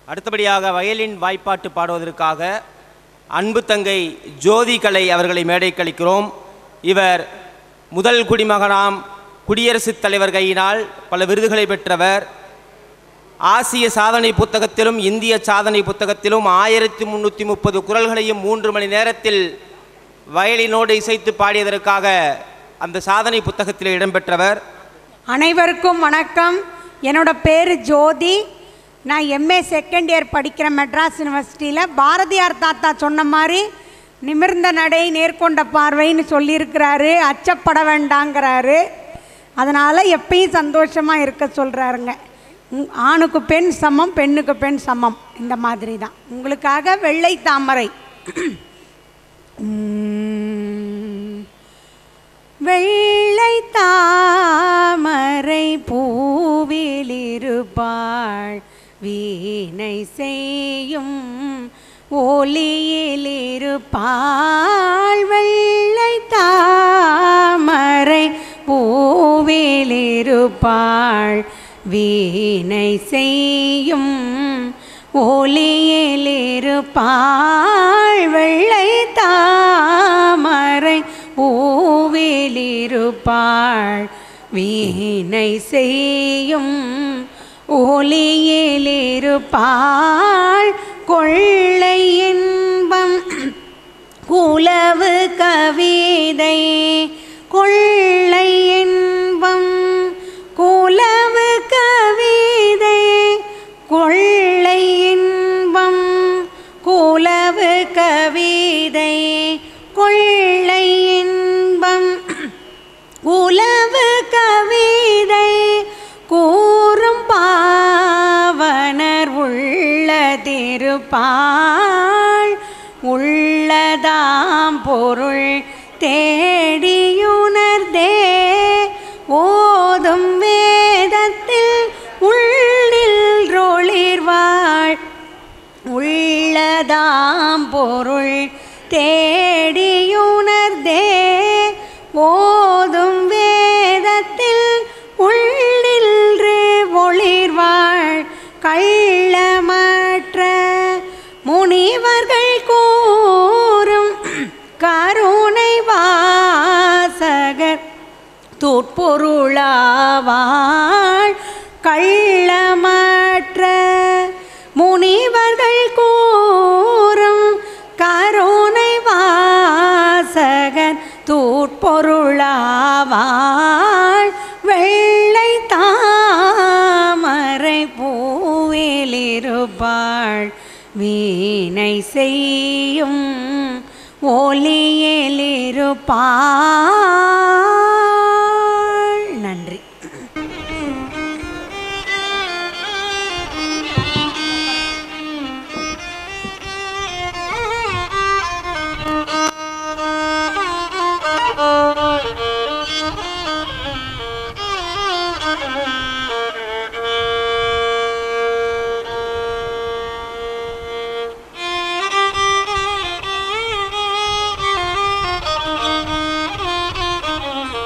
அடுத்தபடியாக வயலின் வாய்ப்பாட்டு பாடுவதற்காக அன்பு தங்கை ஜோதி கலை அவர்களை மேடை கழிக்கிறோம் இவர் முதல் குடிமகனாம் குடியரசுத் தலைவர் கையினால் பல விருதுகளை பெற்றவர் ஆசிய சாதனை புத்தகத்திலும் இந்திய சாதனை புத்தகத்திலும் ஆயிரத்தி முந்நூற்றி முப்பது குரல்களையும் மூன்று மணி நேரத்தில் வயலினோடு இசைத்து பாடியதற்காக அந்த சாதனை புத்தகத்தில் இடம்பெற்றவர் அனைவருக்கும் வணக்கம் என்னோட பேர் ஜோதி நான் எம்ஏ செகண்ட் இயர் படிக்கிறேன் மெட்ராஸ் யூனிவர்சிட்டியில் பாரதியார் தாத்தா சொன்ன மாதிரி நிமிர்ந்த நடை நேர்கொண்ட பார்வைன்னு சொல்லியிருக்கிறாரு அச்சப்பட வேண்டாங்கிறாரு அதனால் எப்பயும் சந்தோஷமாக இருக்க சொல்கிறாருங்க உம், ஆணுக்கு பெண் சமம் பெண்ணுக்கு பெண் சமம் இந்த மாதிரி தான் உங்களுக்காக வெள்ளை தாமரை உம். வெள்ளை தாமரை பூவிலிருப்பாள் வீணை செய்யும் ஒளியிலிருப்பாள் வெள்ளை தாமரை பூவிலிருப்பாள் வீணை செய்யும் ஒளியிலிருப்பாள் வெள்ளை தாமரை பூவிலிருப்பாள் வீணை செய்யும் ஒளியிலிருப்பாள் கொள்ளை இன்பம் குலவு கவிதை கொள்ளை இன்பம் குலவு கவிதை கொள்ளை இன்பம் குலவு கவிதை கொள்ளை இன்பம் உலவு கவிதை கூறும் பாவனர் உள்ளதிருப்பாள் உள்ளதாம் பொருள் தேடியுணர்தே ஓதும் வேதத்தில் உள்ளில் ரொளிர்வாள் உள்ளதாம் பொருள் தேடியுணர்தே ஓதும் வேதத்தில் உள்ளின்று ஒளிர்வாள் கள்ளமற்ற முனிவர்கள் கூறும் கருணை வாசகர் துட்பொருளாவாள் கள்ளமற்ற முனிவர்கள் கூறும் கருணை வாசகன் தூட்பொருளாவாள் வெள்ளை தாமரை பூவிலிருப்பாள் வீணை செய்யும் ஒளியிலிருப்பாள் நன்றி Thank you.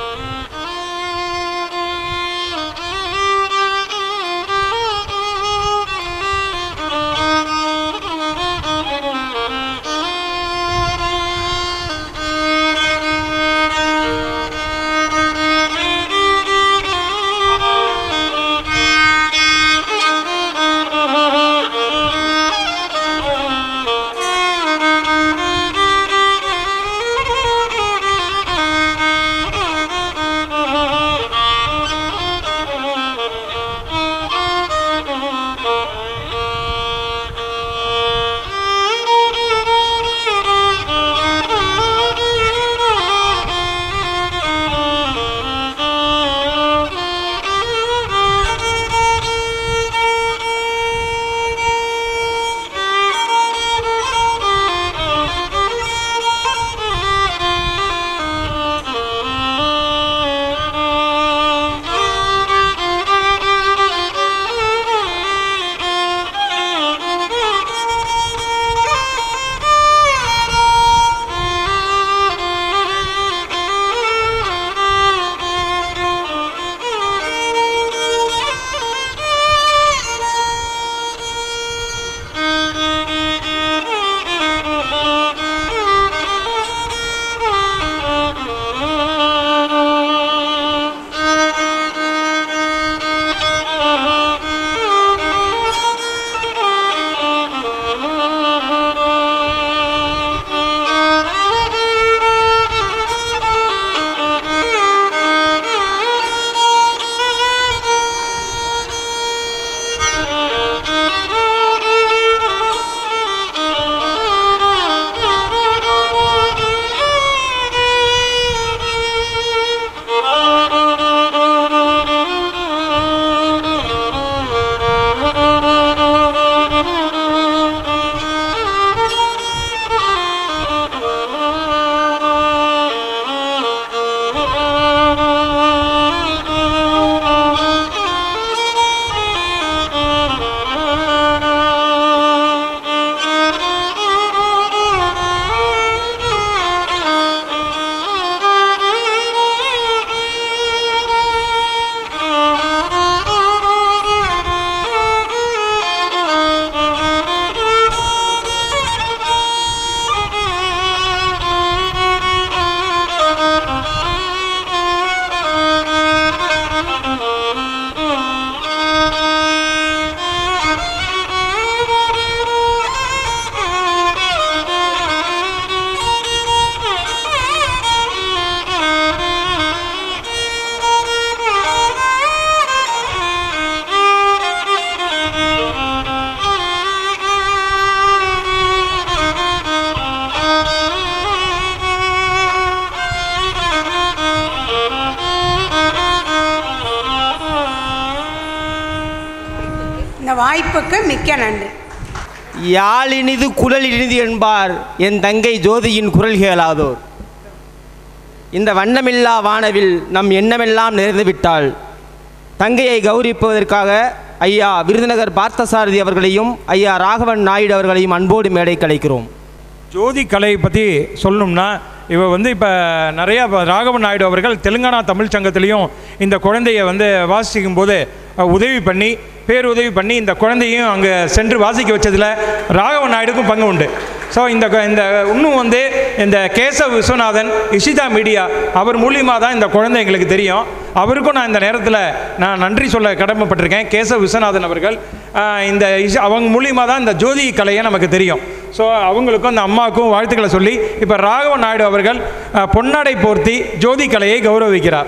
வாய்ப்புக்கு மிக்க நன்றி யாழினிது குரல் இனிது என்பார் என் தங்கை ஜோதியின் குரல் கேளாதோர் இந்த வண்ணமில்லா வானவில் நம் எண்ணமெல்லாம் நிறைந்து விட்டாள் தங்கையை கௌரவிப்பதற்காக ஐயா விருதுநகர் பார்த்தசாரதி அவர்களையும் ஐயா ராகவன் நாயுடு அவர்களையும் அன்போடு மேடை கலைக்கிறோம் ஜோதி கலை பற்றி சொல்லணும்னா இவ வந்து இப்போ நிறையா இப்ப ராகவன் நாயுடு அவர்கள் தெலுங்கானா தமிழ் சங்கத்திலையும் இந்த குழந்தைய வந்து வாசிக்கும் போது அஹ், உதவி பண்ணி பேருதவி பண்ணி இந்த குழந்தையும் அங்கே சென்று வாசிக்க வச்சதில் ராகவன் நாயுடுக்கும் பங்கு உண்டு ஸோ இந்த கு- இந்த இன்னும் வந்து இந்த கேசவ் விஸ்வநாதன் இஷிதா மீடியா அவர் மூலியமாக தான் இந்த குழந்தை எங்களுக்கு தெரியும் அவருக்கும் நான் இந்த நேரத்தில் நான் நன்றி சொல்ல கடமைப்பட்டிருக்கேன் கேசவ் விஸ்வநாதன் அவர்கள் ஆஹ், இந்த இஷ் அவங்க மூலியமாக தான் இந்த ஜோதி கலையை நமக்கு தெரியும் ஸோ அவங்களுக்கும் அந்த அம்மாவுக்கும் வாழ்த்துக்களை சொல்லி இப்போ ராகவன் நாயுடு அவர்கள் ஆஹ், பொன்னாடை போர்த்தி ஜோதி கலையை கௌரவிக்கிறார்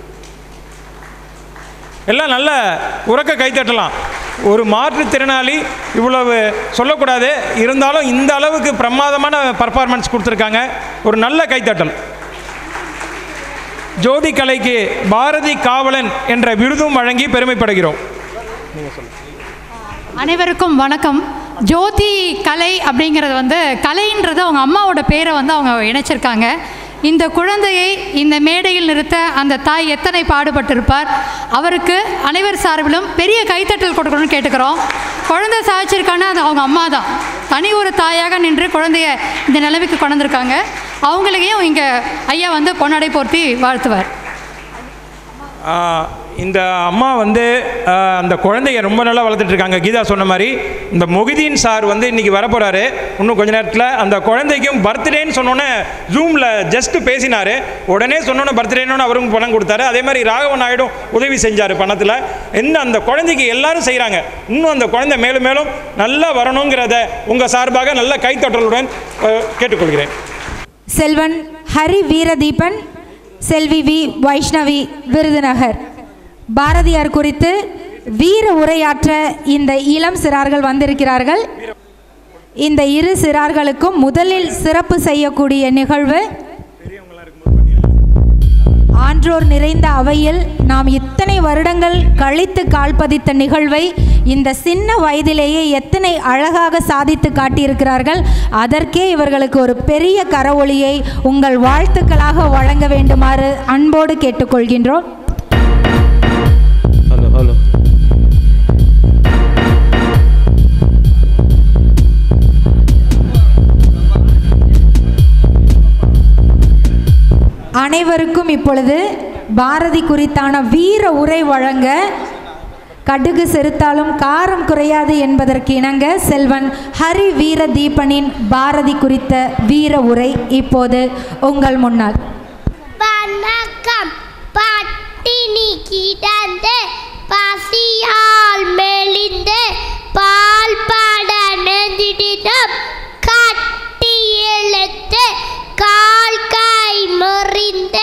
எல்லாம் நல்ல உறக்க கைத்தட்டலாம் ஒரு மாற்றுத்திறனாளி இவ்வளவு சொல்லக்கூடாது இருந்தாலும் இந்த அளவுக்கு பிரமாதமான பர்ஃபார்மன்ஸ் கொடுத்துருக்காங்க ஒரு நல்ல கைத்தட்டல் ஜோதி கலைக்கு பாரதி காவலன் என்ற விருதும் வழங்கி பெருமைப்படுகிறோம் அனைவருக்கும் வணக்கம் ஜோதி கலை அப்படிங்கிறது வந்து கலைன்றது அவங்க அம்மாவோட பேரை வந்து அவங்க இணைச்சிருக்காங்க இந்த குழந்தையை இந்த மேடையில் நிறுத்த அந்த தாய் எத்தனை பாடுபட்டிருப்பார் அவருக்கு அனைவர் சார்பிலும் பெரிய கைத்தட்டல் கொடுக்கணும்னு கேட்டுக்கிறோம் குழந்தை சாதிச்சிருக்கான்னா அது அவங்க அம்மா தான் தனி ஒரு தாயாக நின்று குழந்தைய இந்த நிலைமைக்கு கொண்டு வந்திருக்காங்க அவங்களையும் இங்கே ஐயா வந்து பொன்னாடை போர்த்தி வாழ்த்துவார் ஆஹ் இந்த அம்மா வந்து ஆஹ் அந்த குழந்தைய ரொம்ப நல்லா வளர்த்துட்டு இருக்காங்க கீதா சொன்ன மாதிரி இந்த மொகிதீன் சார் வந்து இன்னைக்கு வரப்போறாரு இன்னும் கொஞ்ச நேரத்தில் அந்த குழந்தைக்கும் பர்த்டேன்னு சொன்னோன்னே ஜூமில் ஜஸ்ட் பேசினார் உடனே சொன்னோன்னே பர்த்டேன்னு அவரும் பணம் கொடுத்தாரு அதே மாதிரி ராகவன் நாயுடும் உதவி செஞ்சார் பணத்தில் என்ன அந்த குழந்தைக்கு எல்லாரும் செய்கிறாங்க இன்னும் அந்த குழந்தை மேலும் மேலும் நல்லா வரணுங்கிறத உங்கள் சார்பாக நல்ல கைத்தட்டலுடன் ஆஹ் கேட்டுக்கொள்கிறேன் செல்வன் ஹரி வீரதீபன் செல்வி வி வைஷ்ணவி விருதுநகர் பாரதியார் குறித்து வீர உரையாற்ற இந்த இளம் சிறார்கள் வந்திருக்கிறார்கள் இந்த இரு சிறார்களுக்கும் முதலில் சிறப்பு செய்யக்கூடிய நிகழ்வு ஆன்றோர் நிறைந்த அவையில் நாம் இத்தனை வருடங்கள் கழித்து கால்பதித்த நிகழ்வை இந்த சின்ன வயதிலேயே எத்தனை அழகாக சாதித்து காட்டியிருக்கிறார்கள் அதற்கே இவர்களுக்கு ஒரு பெரிய கரவொளியை உங்கள் வாழ்த்துக்களாக வழங்க வேண்டுமாறு அன்போடு கேட்டுக்கொள்கின்றோம் ஹலோ ஹலோ அனைவருக்கும் இப்பொழுது பாரதி குறித்தான வீர உரை வழங்க கடுகு செருத்தாலும் காரம் குறையாது என்பதற்கு இணங்க செல்வன் ஹரி வீர தீபனின் பாரதி குறித்த வீர உரை இப்போது உங்கள் முன்னால் வணக்கம் பட்டினி கிடந்து பசியால் மெலிந்து பால் பாட நெஞ்சிடிடம் கட்டி இழுத்து கால் கை முறிந்து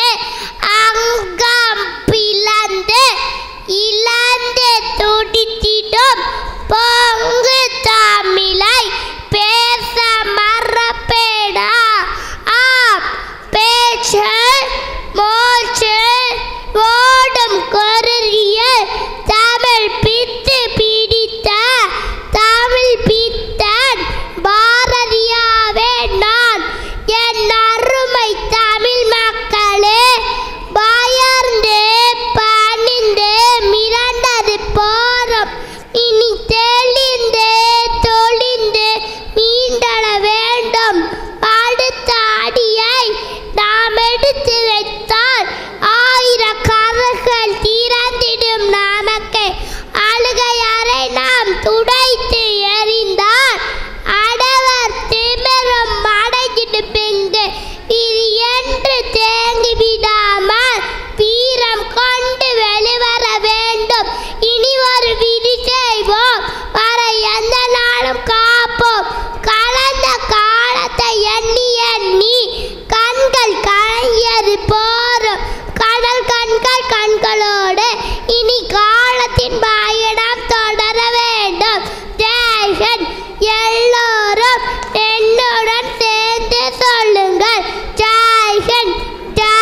அங்கம் பிளந்து இழந்து துடித்திடும் பொங்கு தமிழை பேச மறப்பேடா ஆம் பேச்சு மூச்சு ஓடும் குரலிய தமிழ் பித்து பிடித்த தமிழ் பித்தன் பாரதியாவே நான் என் அருமை தமிழ் மக்களே பயர்ந்து பணிந்து மிரண்டது போரும் இனி தெளிந்து தொழிந்து மீண்டட வேண்டும் அடுத்த அடியை நாம் எடுத்து வைத்தால் ஆயிரம் கரங்கள் திறந்திடும் நமக்கு அழுகையறை நாம் துடைத்து எறிந்தால் அடவர் திமிரும் அடைஞ்சிட்டு பிங்கு இது என்று தேங்கி விடாமல் வீரம் கொண்டு வெளிவர வேண்டும் இனி ஒரு விதி செய்வோம் வர எந்த நாளும் காப்போம் கலந்த காலத்தை எண்ணி எண்ணி கண்கள் கலைஞது போரும் கடல் கண்கள் கண்களோடு இனி காலத்தின் பயணம் தொடர வேண்டும் ஜெய்ஹிந்த் எல்லோரும் என்னுடன் சேர்ந்து சொல்லுங்கள் ஜெய்ஹிந்த்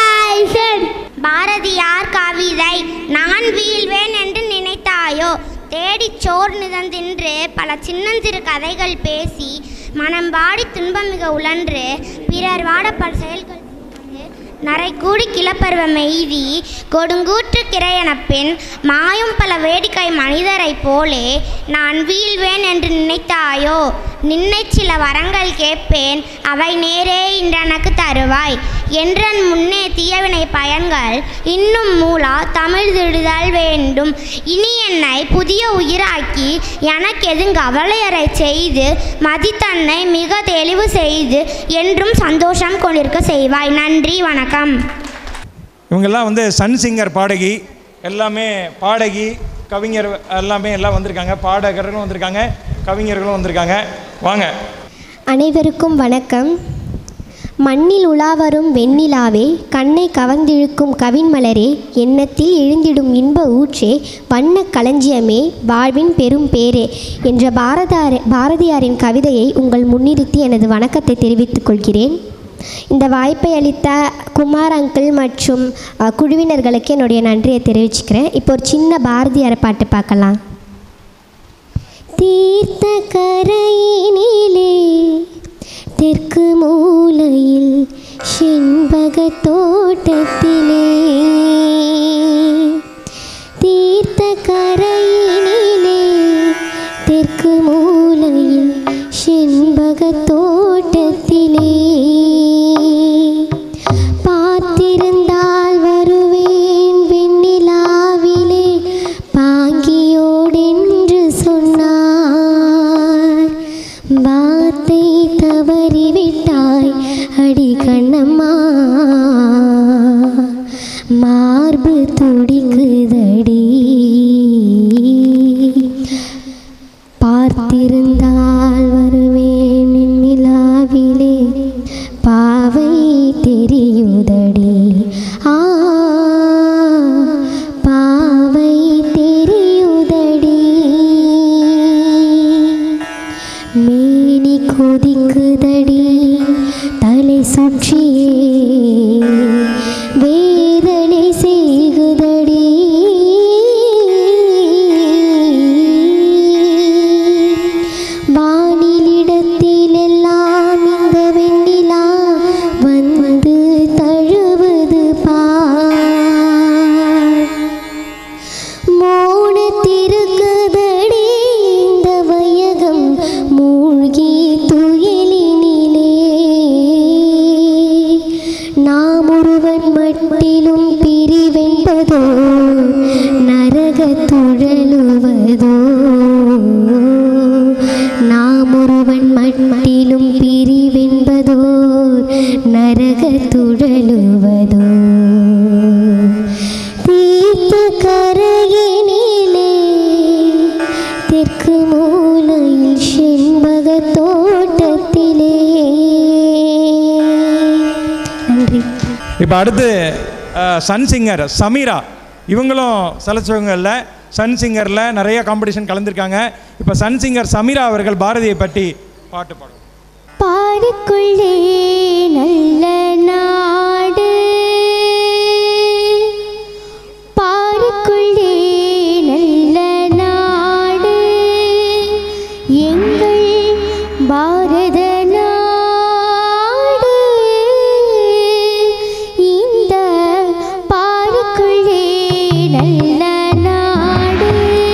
ஜெய்ஹிந்த் பாரதியார் கவிதை நான் வீழ்வேன் என்று நினைத்தாயோ தேடிச் சோர் நிதந்தின்று பல சின்னஞ்சிறு கதைகள் பேசி மனம் வாடி துன்பம் மிக உழன்று பிறர் வாட பல செயல்கள் நரை கூடி கிளப்பருவ மெய்தி கொடுங்கூற்று கிரையனப்பின் மாயும் பல வேடிக்கை மனிதரைப் போலே நான் வீழ்வேன் என்று நினைத்தாயோ நின்னை சில வரங்கள் கேட்பேன் அவை நேரே இன்றனக்கு தருவாய் என்றன் முன்னே தீயவினை பயன்கள் இன்னும் மூலா தமிழ் திடுதல் வேண்டும் இனி என்னை புதிய உயிராக்கி எனக்கு எதுங்க அவளையரை செய்து மதித்தன்னை மிக தெளிவு செய்து என்றும் சந்தோஷம் கொண்டிருக்க செய்வாய் நன்றி வணக்கம் இவங்கெல்லாம் வந்து சன் சிங்கர் பாடகி எல்லாமே பாடகி கவிஞர் எல்லாமே எல்லாம் வந்திருக்காங்க பாடகர்களும் வந்திருக்காங்க கவிஞர்களும் வந்திருக்காங்க வாங்க அனைவருக்கும் வணக்கம் மண்ணில் உலாவரும் வெண்ணிலாவே கண்ணை கவர்ந்திழுக்கும் கவின்மலரே எண்ணத்தில் எழுந்திடும் இன்ப ஊற்றே வண்ண களஞ்சியமே வாழ்வின் பெரும் பேரே என்ற பாரதார பாரதியாரின் கவிதையை உங்கள் முன்னிறுத்தி எனது வணக்கத்தை தெரிவித்துக் கொள்கிறேன் இந்த வாய்ப்பை அளித்த குமார் அங்கிள் மற்றும் அஹ், குழுவினர்களுக்கு என்னுடைய நன்றியை தெரிவிச்சுக்கிறேன் இப்போ ஒரு சின்ன பாரதியார் பாட்டு பார்க்கலாம் தீர்த்த கரையினிலே தெற்கு மூலையில் செண்பக தோட்டத்திலே தீர்த்த கரையினிலே தெற்கு மூலையில் செண்பக தோட்டத்திலே பார்த்திருந்தால் வருவேன் வெண்ணிலாவிலே பாங்கியோடென்று சொன்னார் வார்த்தை தவறிவிட்டாய் அடி கண்ணம்மா மார்பு துடிக்குதடி பார்த்திருந்தால் வருவேன் நிலாவிலே பாவை தெரியுதடி ஆ பாவை தெரியுதடி மேனி கொதிக்குதடி தலை சுற்றியே வேதனை செய்குதடி வானிலிடத்திலெல்லாம் இந்த வெண்ணிலா வந்து தழுவது பார் மோனத்திருக்குதடி இந்த வையகம் மூழ்கி துயிலினிலே நாம் ஒருவன் மட்டிலும் பிரிவென்பதோ நரக துழலுவதோ நாம் ஒருவன் மட்டிலும் பிரிவென்பதோ நரக துழலுவதோ தீர்த்த கரையினிலே தெற்கு மூலையில் செண்பக தோட்டத்திலே நன்றி இப்போ அடுத்து அஹ், சன் சிங்கர் சமீரா இவங்களும் செலச்சவங்க இல்லை சன் சிங்கரில் நிறைய காம்படிஷன் கலந்துருக்காங்க இப்போ சன் சிங்கர் சமீரா அவர்கள் பாரதியை பற்றி பாட்டு பாடுவோம் பாருக்குள்ளே நல்ல நாடு பாருக்குள்ளே நல்ல நாடு எங்கள் பாரத நாடு இந்த பாருக்குள்ளே நல்ல நாடு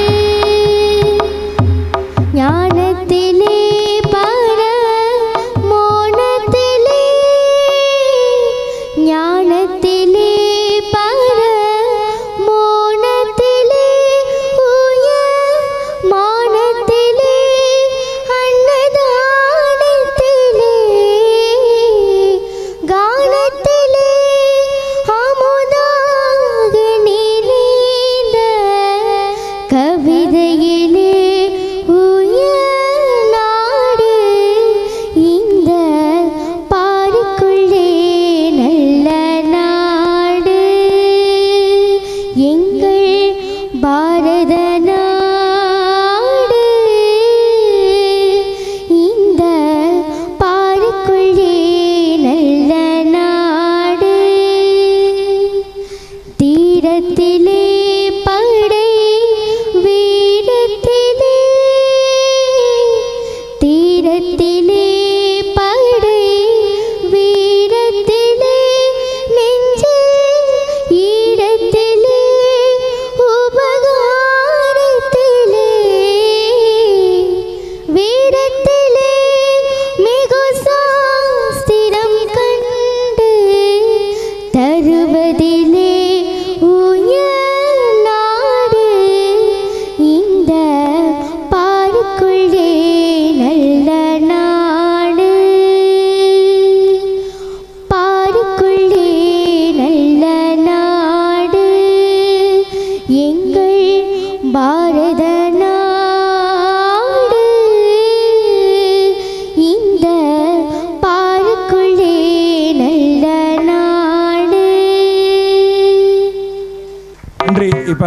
ஞானத்திலே பர மோனத்திலே ஞானத்திலே பர மோனத்திலே உய மானத்திலே அன்னதானத்திலே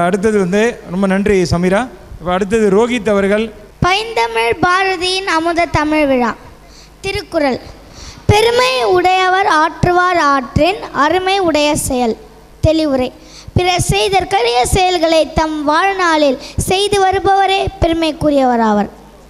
அடுத்தது வந்து ரொம்ப நன்றி சமீரா இப்போ அடுத்தது ரோஹித் அவர்கள் பைந்தமிழ் பாரதியின் அமுத தமிழ் விழா திருக்குறள் பெருமை உடையவர் ஆற்றுவார் ஆற்றின் அருமை உடைய செயல் தெளிவுரை பிறர் செய்தற்கரிய செயல்களை தம் வாழ்நாளில் செய்து வருபவரே பெருமைக்குரியவராவர்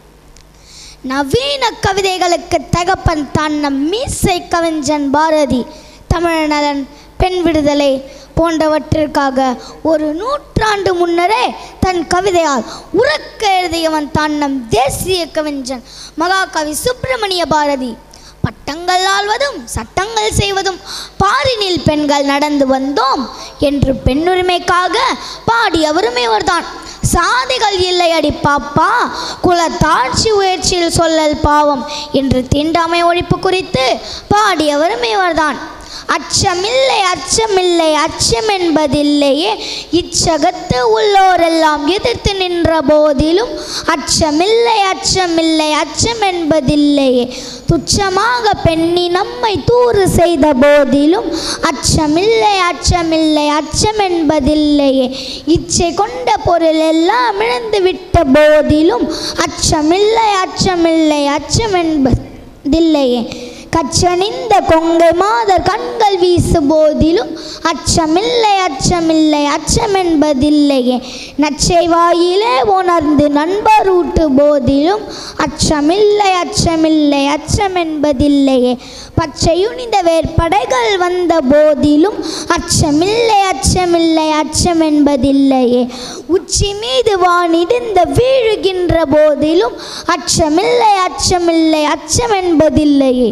நவீன கவிதைகளுக்கு தகப்பன் தான் நம் மீசை கவிஞன் பாரதி தமிழ் நலன் பெண் விடுதலை போன்றவற்றிற்காக ஒரு நூற்றாண்டு முன்னரே தன் கவிதையால் உறக்க எழுதியவன் தான் நம் தேசிய கவிஞன் மகாகவி சுப்பிரமணிய பாரதி பட்டங்கள் ஆள்வதும் சட்டங்கள் செய்வதும் பாரினில் பெண்கள் நடந்து வந்தோம் என்று பெண்ணுரிமைக்காக பாடியவரும் இவர்தான் சாதிகள் இல்லை அடி பாப்பா குலத்தாட்சி உயர்ச்சியில் சொல்லல் பாவம் என்று தீண்டாமை ஒழிப்பு குறித்து பாடியவரும் இவர்தான் அச்சமில்லை அச்சமில்லை அச்சம் என்பதில்லையே இச்சகத்து உள்ளோரெல்லாம் எதிர்த்து நின்ற போதிலும் அச்சமில்லை அச்சமில்லை அச்சம் என்பதில்லையே துச்சமாக பெண்ணி நம்மை தூறு செய்த போதிலும் அச்சமில்லை அச்சமில்லை அச்சம் என்பதில்லையே இச்சை கொண்ட பொருள் எல்லாம் இழந்து விட்ட போதிலும் அச்சமில்லை அச்சமில்லை அச்சம் என்பதில்லையே கச்சனிந்த கொங்கை மாதர் கண்கள் வீசு போதிலும் அச்சமில்லை அச்சமில்லை அச்சம் என்பதில்லையே நச்சை வாயிலே உணர்ந்து நண்பர் ஊட்டு போதிலும் அச்சமில்லை அச்சமில்லை அச்சம் என்பதில்லையே பச்சையுனிந்த வேற்படைகள் வந்த போதிலும் அச்சமில்லை அச்சமில்லை அச்சம் என்பதில்லையே உச்சி மீது வானிடிந்த வீழுகின்ற போதிலும் அச்சமில்லை அச்சமில்லை அச்சம் என்பதில்லையே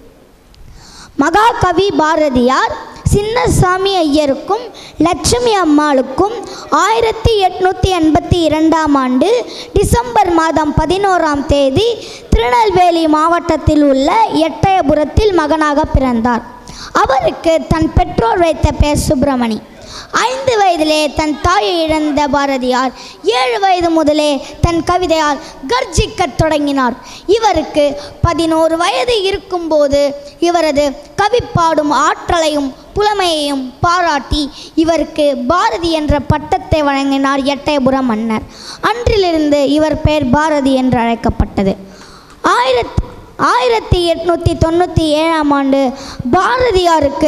மகாகவி பாரதியார் சின்னசாமி ஐயருக்கும் லட்சுமி அம்மாளுக்கும் ஆயிரத்தி எட்நூற்றி எண்பத்தி இரண்டாம் ஆண்டு டிசம்பர் மாதம் பதினோராம் தேதி திருநெல்வேலி மாவட்டத்தில் உள்ள எட்டயபுரத்தில் மகனாக பிறந்தார் அவருக்கு தன் பெற்றோர் வைத்த பெயர் சுப்பிரமணி ஐந்து வயதிலே தன் தாயை இழந்த பாரதியார் ஏழு வயது முதலே தன் கவிதையால் கர்ஜிக்கத் தொடங்கினார் இவருக்கு பதினோரு வயது இருக்கும்போது இவரது கவி பாடும் ஆற்றலையும் புலமையையும் பாராட்டி இவருக்கு பாரதி என்ற பட்டத்தை வழங்கினார் எட்டயபுரம் மன்னர் அன்றிலிருந்து இவர் பெயர் பாரதி என்று அழைக்கப்பட்டது ஆயிரத்தி ஆயிரத்தி எட்நூற்றி தொண்ணூற்றி ஏழாம் ஆண்டு பாரதியாருக்கு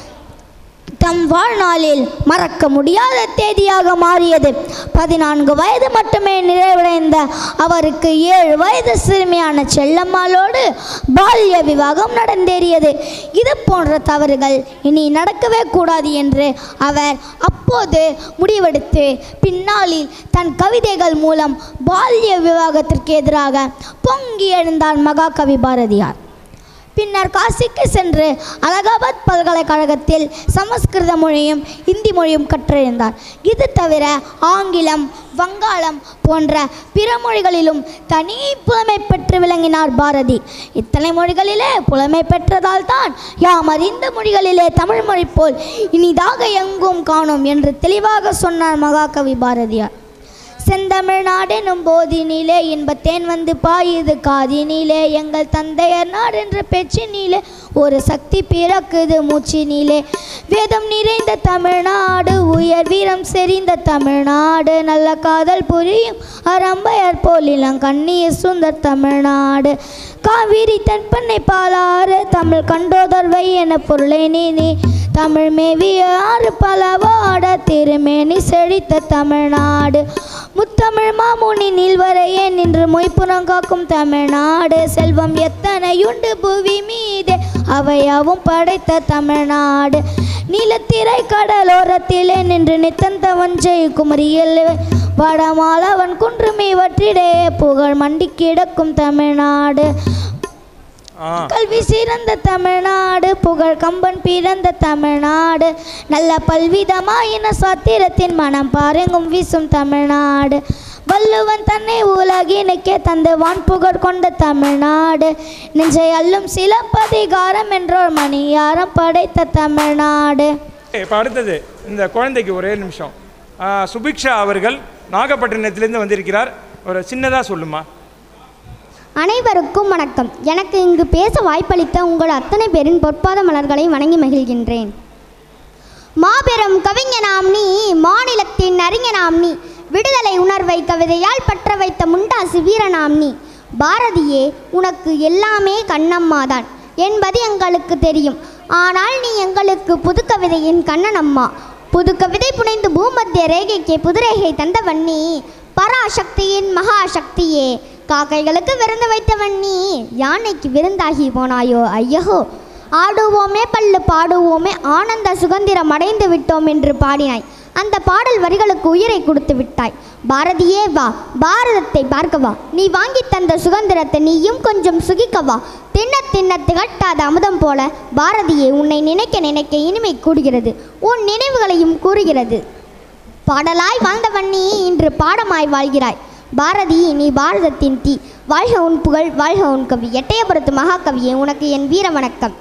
தம் வாழ்நாளில் மறக்க முடியாத தேதியாக மாறியது பதினான்கு வயது மட்டுமே நிறைவடைந்த அவருக்கு ஏழு வயது சிறுமியான செல்லம்மாளோடு பால்ய விவாகம் நடந்தேறியது இது போன்ற தவறுகள் இனி நடக்கவே கூடாது என்று அவர் அப்போது முடிவெடுத்து பின்னாளில் தன் கவிதைகள் மூலம் பால்ய விவாகத்திற்கு எதிராக பொங்கி எழுந்தார் மகாகவி பாரதியார் பின்னர் காசிக்கு சென்று அலகாபாத் பல்கலைக்கழகத்தில் சமஸ்கிருத மொழியும் இந்தி மொழியும் கற்றறிந்தார் இது தவிர ஆங்கிலம் வங்காளம் போன்ற பிற மொழிகளிலும் தனி புலமை பெற்று விளங்கினார் பாரதி இத்தனை மொழிகளிலே புலமை பெற்றதால் தான் யாம் அறிந்த மொழிகளிலே தமிழ் மொழி போல் இனிதாக எங்கும் காணோம் என்று தெளிவாக சொன்னார் மகாகவி பாரதியார் செந்தமிழ்நாடெனும் போதினிலே இன்பத்தேன் வந்து பாயுது காதினிலே எங்கள் தந்தையர் நாடு என்ற பேச்சினிலே ஒரு சக்தி பிறக்குது மூச்சினிலே வேதம் நிறைந்த தமிழ்நாடு உயர் வீரம் செறிந்த தமிழ்நாடு நல்ல காதல் புரியும் அரம்பையர் போலிலம் கண்ணிய சுந்தர் தமிழ்நாடு காவிரி தென்பண்ணை பாலாறு தமிழ் கண்டோதர்வை என பொருளை நீ தமிழ் மேவிய ஆறு பலவாட திருமேனி செழித்த தமிழ்நாடு முத்தமிழ் மாமுனி நீள்வரையே நின்று மொய்ப்புறம் காக்கும் தமிழ்நாடு செல்வம் எத்தனையுண்டு புவி மீதே அவையாவும் படைத்த தமிழ்நாடு நீலத்திரை கடலோரத்திலே நின்று நித்தந்த வஞ்சை குமரியில் வடமாலவன் குன்றுமி வற்றிடையே புகழ் மண்டி கிடக்கும் தமிழ்நாடு ஆ கல்வி சிறந்த தமிழ்நாடு புகழ் கம்பன் பிறந்த தமிழ்நாடு நல்ல பல்விதமாயின சாத்திரத்தின் மனம் பாருங்கும் வீசும் தமிழ்நாடு வள்ளுவன் தன்னை உலகினுக்கே தந்து வான் புகழ் கொண்ட தமிழ்நாடு நெஞ்சை அள்ளும் சிலப்பதிகாரம் என்றோர் மணியாரம் படைத்த தமிழ்நாடு இப்போ அடுத்தது இந்த குழந்தைக்கு ஒரே நிமிஷம் ஆ, சுபிக்ஷா அவர்கள் நாகப்பட்டினத்திலேருந்து வந்திருக்கிறார் ஒரு சின்னதாக சொல்லுமா அனைவருக்கும் வணக்கம் எனக்கு இங்கு பேச வாய்ப்பளித்த உங்கள் அத்தனை பேரின் பொற்பாத மலர்களை வணங்கி மகிழ்கின்றேன் மாபெரும் கவிஞனாம் நீ மாநிலத்தின் அறிஞனாம் நீ விடுதலை உணர்வை கவிதையால் பற்ற வைத்த முண்டாசு வீரனாம் நீ பாரதியே உனக்கு எல்லாமே கண்ணம்மாதான் என்பது எங்களுக்கு தெரியும் ஆனால் நீ எங்களுக்கு புது கவிதையின் கண்ணனம்மா புது கவிதை புனைந்து பூமத்திய ரேகைக்கு புதுரேகை தந்தவன் நீ பராசக்தியின் மகாசக்தியே காக்கைகளுக்கு விருந்து வைத்தவன் நீ யானைக்கு விருந்தாகி போனாயோ ஐயகோ ஆடுவோமே பல்லு பாடுவோமே ஆனந்த சுதந்திரம் அடைந்து விட்டோம் என்று பாடினாய் அந்த பாடல் வரிகளுக்கு உயிரை கொடுத்து விட்டாய் பாரதியே வா பாரதத்தை பார்க்கவா நீ வாங்கி தந்த சுதந்திரத்தை நீயும் கொஞ்சம் சுகிக்கவா தின்ன தின்ன திகட்டாத அமுதம் போல பாரதியே உன்னை நினைக்க நினைக்க இனிமை கூடுகிறது உன் நினைவுகளையும் கூறுகிறது பாடலாய் வாழ்ந்தவன் நீ இன்று பாடமாய் வாழ்கிறாய் பாரதி நீ பாரதத்தின் தீ வாழ்க உன் புகழ் வாழ்க உன் கவி எட்டயபுரத்து மகாகவியே உனக்கு என் வீர வணக்கம்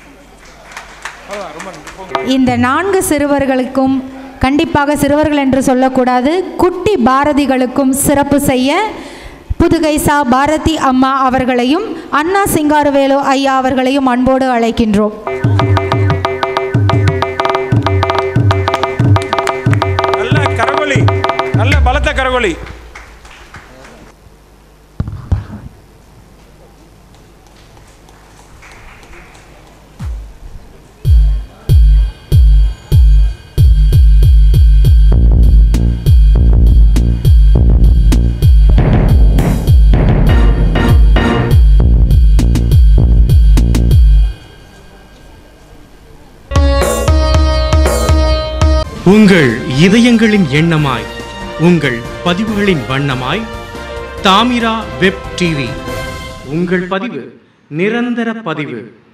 இந்த நான்கு சிறுவர்களுக்கும் கண்டிப்பாக சிறுவர்கள் என்று சொல்லக்கூடாது குட்டி பாரதிகளுக்கும் சிறப்பு செய்ய புதுகை சா பாரதி அம்மா அவர்களையும் அண்ணா சிங்காரவேலு ஐயா அவர்களையும் அன்போடு அழைக்கின்றோம் நல்ல கரகொலி நல்ல பலத்த கரகொலி உங்கள் இதயங்களின் எண்ணமாய் உங்கள் பதிவுகளின் வண்ணமாய் தாமிரா வெப் டிவி உங்கள் பதிவு நிரந்தர பதிவு